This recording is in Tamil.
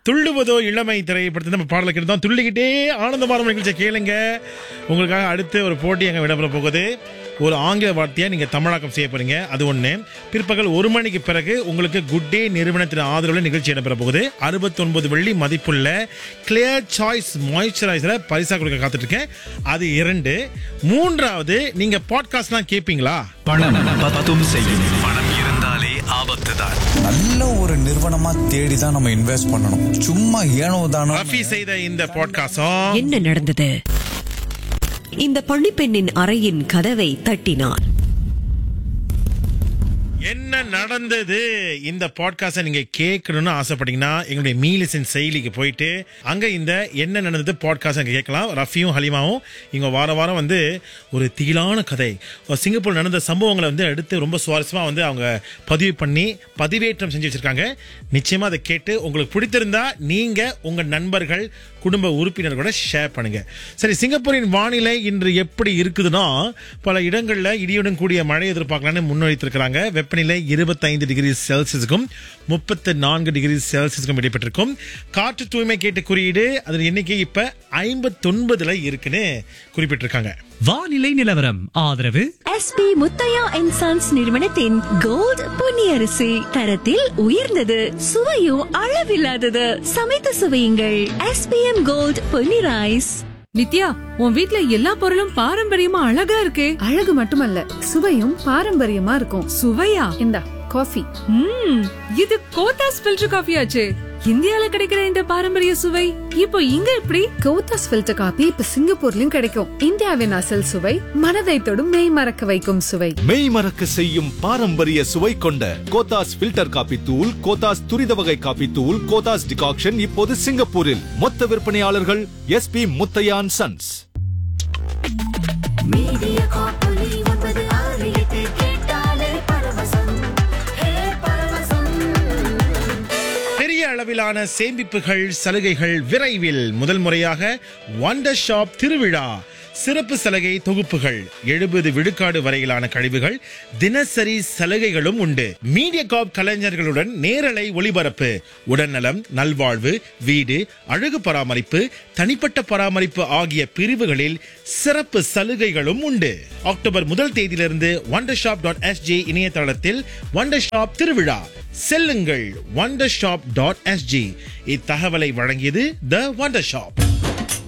துள்ளுவதோ இளமை திரைப்படத்தை நம்ம பாடலை கேட்டு துள்ளிக்கிட்டே ஆனந்தமான நிகழ்ச்சியை கேளுங்க உங்களுக்காக அடுத்து ஒரு போட்டி அங்கே விடப்பட போகுது ஒரு ஆங்கில வார்த்தையை நீங்கள் தமிழாக்கம் செய்ய போறீங்க அது ஒன்று பிற்பகல் ஒரு மணிக்கு பிறகு உங்களுக்கு குட் டே நிறுவனத்தின் ஆதரவில் நிகழ்ச்சி இடம்பெற போகுது அறுபத்தொன்பது வெள்ளி மதிப்புள்ள கிளியர் சாய்ஸ் மாய்ஸ்சரைசரை பரிசா கொடுக்க காத்துட்டு இருக்கேன் அது இரண்டு மூன்றாவது நீங்க பாட்காஸ்ட்லாம் கேட்பீங்களா பணம் பத்தும் செய்யும் பணம் இருந்தாலே ஆபத்து தான் நல்ல ஒரு நிறுவனமா தேடி தான் நம்ம இன்வெஸ்ட் பண்ணணும் சும்மா ஏனோ தானோ ரஃபி செய்த இந்த பாட்காஸ்டும் என்ன நடந்தது இந்த பள்ளிப்பெண்ணின் அறையின் கதவை தட்டினார் என்ன நடந்தது இந்த பாட்காஸ்டை நீங்க கேட்கணும்னு ஆசைப்பட்டீங்கன்னா எங்களுடைய மீலிசன் செயலிக்கு போயிட்டு அங்க இந்த என்ன நடந்தது பாட்காஸ்ட் அங்க கேட்கலாம் ரஃபியும் ஹலிமாவும் இங்க வார வாரம் வந்து ஒரு திகிலான கதை ஒரு சிங்கப்பூர் நடந்த சம்பவங்களை வந்து எடுத்து ரொம்ப சுவாரஸ்யமா வந்து அவங்க பதிவு பண்ணி பதிவேற்றம் செஞ்சு வச்சிருக்காங்க நிச்சயமா அதை கேட்டு உங்களுக்கு பிடித்திருந்தா நீங்க உங்க நண்பர்கள் குடும்ப உறுப்பினர் கூட ஷேர் பண்ணுங்க சரி சிங்கப்பூரின் வானிலை இன்று எப்படி இருக்குதுன்னா பல இடங்கள்ல இடியுடன் கூடிய மழை எதிர்பார்க்கலாம்னு முன்வைத்திருக்கிறாங்க வெப்பநிலை இருபத்தைந்து டிகிரி செல்சியஸுக்கும் முப்பத்து நான்கு டிகிரி செல்சியஸுக்கும் இடைப்பட்டிருக்கும் காற்று தூய்மை கேட்ட குறியீடு அதன் எண்ணிக்கை இப்ப ஐம்பத்தொன்பதுல இருக்குன்னு குறிப்பிட்டிருக்காங்க வானிலை நிலவரம் ஆதரவு எஸ்பி முத்தையா அண்ட் சன்ஸ் நிறுவனத்தின் கோல்ட் பொன்னியரிசி தரத்தில் உயர்ந்தது சுவையும் அளவில்லாதது சமைத்து சுவையுங்கள் SPM gold Ponni rice Nithya உன் வீட்ல எல்லா பொருளும் பாரம்பரியமா அழகா இருக்கே அழகு மட்டுமல்ல சுவையும் பாரம்பரியமா இருக்கும் சுவையா இந்தா காஃபி ம் இது கோத்தாஸ் ஃபில்டர் காஃபி ஆச்சே இந்தியால கிடைக்கிற இந்த பாரம்பரிய சுவை இப்போ இங்க எப்படி கோத்தாஸ் ஃபில்டர் காபி இப்ப சிங்கப்பூர்லயும் கிடைக்கும் இந்தியாவின் அசல் சுவை மனதை தொடும் மெய் மறக்க வைக்கும் சுவை மெய் மறக்க செய்யும் பாரம்பரிய சுவை கொண்ட கோத்தாஸ் ஃபில்டர் காபி தூள் கோத்தாஸ் துரித வகை காபி தூள் கோத்தாஸ் டிகாக்ஷன் இப்போது சிங்கப்பூரில் மொத்த விற்பனையாளர்கள் எஸ்பி முத்தையான் சன்ஸ் பெரிய அளவிலான சேமிப்புகள் சலுகைகள் விரைவில் முதல் முறையாக வண்டர் ஷாப் திருவிழா சிறப்பு சலுகை தொகுப்புகள் எழுபது விழுக்காடு வரையிலான கழிவுகள் தினசரி சலுகைகளும் உண்டு மீடியா காப் கலைஞர்களுடன் நேரலை ஒளிபரப்பு உடல்நலம் நல்வாழ்வு வீடு அழகு பராமரிப்பு தனிப்பட்ட பராமரிப்பு ஆகிய பிரிவுகளில் சிறப்பு சலுகைகளும் உண்டு அக்டோபர் முதல் தேதியிலிருந்து வண்டர் ஷாப் டாட் எஸ்ஜி இணையதளத்தில் வண்டர் ஷாப் திருவிழா செல்லுங்கள் வண்டர் ஷாப் டாட் எஸ்ஜி இத்தகவலை வழங்கியது த வண்டர் ஷாப்